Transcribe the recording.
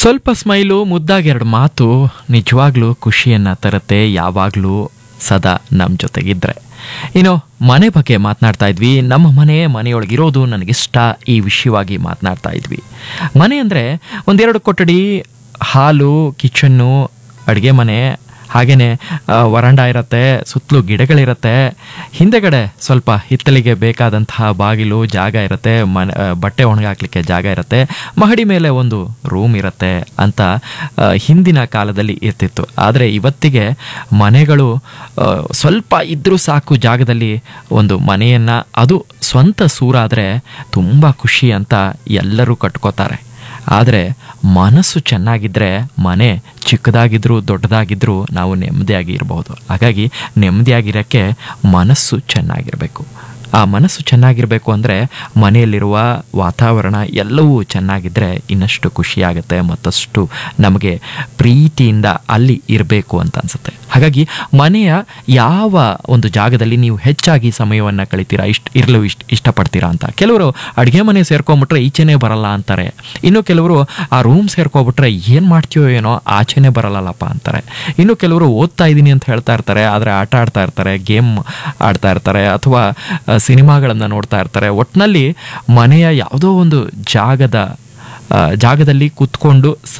ಸ್ವಲ್ಪ ಸ್ಮೈಲು ಮುದ್ದಾಗಿ ಎರಡು ಮಾತು ನಿಜವಾಗ್ಲೂ ಖುಷಿಯನ್ನು ತರುತ್ತೆ ಯಾವಾಗಲೂ ಸದಾ ನಮ್ಮ ಜೊತೆಗಿದ್ರೆ ಇನ್ನು ಮನೆ ಬಗ್ಗೆ ಮಾತನಾಡ್ತಾ ಇದ್ವಿ ನಮ್ಮ ಮನೆ ಮನೆಯೊಳಗಿರೋದು ನನಗಿಷ್ಟ ಈ ವಿಷಯವಾಗಿ ಮಾತನಾಡ್ತಾ ಇದ್ವಿ ಮನೆ ಅಂದರೆ ಒಂದೆರಡು ಕೊಠಡಿ ಹಾಲು ಕಿಚನ್ನು ಅಡುಗೆ ಮನೆ ಹಾಗೆಯೇ ವರಂಡ ಇರುತ್ತೆ ಸುತ್ತಲೂ ಗಿಡಗಳಿರುತ್ತೆ ಹಿಂದೆಗಡೆ ಸ್ವಲ್ಪ ಹಿತ್ತಲಿಗೆ ಬೇಕಾದಂತಹ ಬಾಗಿಲು ಜಾಗ ಇರುತ್ತೆ ಮನೆ ಆ, ಬಟ್ಟೆ ಒಣಗಾಕ್ಲಿಕ್ಕೆ ಜಾಗ ಇರುತ್ತೆ ಮಹಡಿ ಮೇಲೆ ಒಂದು ರೂಮ್ ಇರುತ್ತೆ ಅಂತ ಆ, ಹಿಂದಿನ ಕಾಲದಲ್ಲಿ ಇರ್ತಿತ್ತು ಆದರೆ ಇವತ್ತಿಗೆ ಮನೆಗಳು ಆ, ಸ್ವಲ್ಪ ಇದ್ರೂ ಸಾಕು ಜಾಗದಲ್ಲಿ ಒಂದು ಮನೆಯನ್ನು ಅದು ಸ್ವಂತ ಸೂರಾದರೆ ತುಂಬ ಖುಷಿ ಅಂತ ಎಲ್ಲರೂ ಕಟ್ಕೋತಾರೆ ಆದರೆ ಮನಸ್ಸು ಚೆನ್ನಾಗಿದ್ದರೆ ಮನೆ ಚಿಕ್ಕದಾಗಿದ್ರೂ ದೊಡ್ಡದಾಗಿದ್ರೂ ನಾವು ನೆಮ್ಮದಿಯಾಗಿ ಇರಬಹುದು ಹಾಗಾಗಿ ನೆಮ್ಮದಿಯಾಗಿರೋಕ್ಕೆ ಮನಸ್ಸು ಚೆನ್ನಾಗಿರಬೇಕು ಆ ಮನಸ್ಸು ಚೆನ್ನಾಗಿರಬೇಕು ಅಂದರೆ ಮನೆಯಲ್ಲಿರುವ ವಾತಾವರಣ ಎಲ್ಲವೂ ಚೆನ್ನಾಗಿದ್ದರೆ ಇನ್ನಷ್ಟು ಖುಷಿಯಾಗುತ್ತೆ ಮತ್ತಷ್ಟು ನಮಗೆ ಪ್ರೀತಿಯಿಂದ ಅಲ್ಲಿ ಇರಬೇಕು ಅಂತ ಅನಿಸುತ್ತೆ ಹಾಗಾಗಿ ಮನೆಯ ಯಾವ ಒಂದು ಜಾಗದಲ್ಲಿ ನೀವು ಹೆಚ್ಚಾಗಿ ಸಮಯವನ್ನು ಕಳಿತೀರಾ ಇಷ್ಟ ಇರಲು ಇಷ್ಟ ಇಷ್ಟಪಡ್ತೀರಾ ಅಂತ ಕೆಲವರು ಅಡುಗೆ ಮನೆ ಸೇರ್ಕೊಂಬಿಟ್ರೆ ಈಚೆನೇ ಬರಲ್ಲ ಅಂತಾರೆ ಇನ್ನು ಕೆಲವರು ಆ ರೂಮ್ ಸೇರ್ಕೊಬಿಟ್ರೆ ಏನು ಮಾಡ್ತೀಯೋ ಏನೋ ಆಚೆನೇ ಬರಲ್ಲಲ್ಲಪ್ಪ ಅಂತಾರೆ ಇನ್ನು ಕೆಲವರು ಓದ್ತಾ ಇದ್ದೀನಿ ಅಂತ ಹೇಳ್ತಾ ಇರ್ತಾರೆ ಆದರೆ ಆಟ ಆಡ್ತಾ ಇರ್ತಾರೆ ಗೇಮ್ ಆಡ್ತಾ ಇರ್ತಾರೆ ಅಥವಾ ಸಿನಿಮಾಗಳನ್ನು ನೋಡ್ತಾ ಇರ್ತಾರೆ ಒಟ್ಟಿನಲ್ಲಿ ಮನೆಯ ಯಾವುದೋ ಒಂದು ಜಾಗದ ಆ, ಜಾಗದಲ್ಲಿ ಕೂತ್ಕೊಂಡು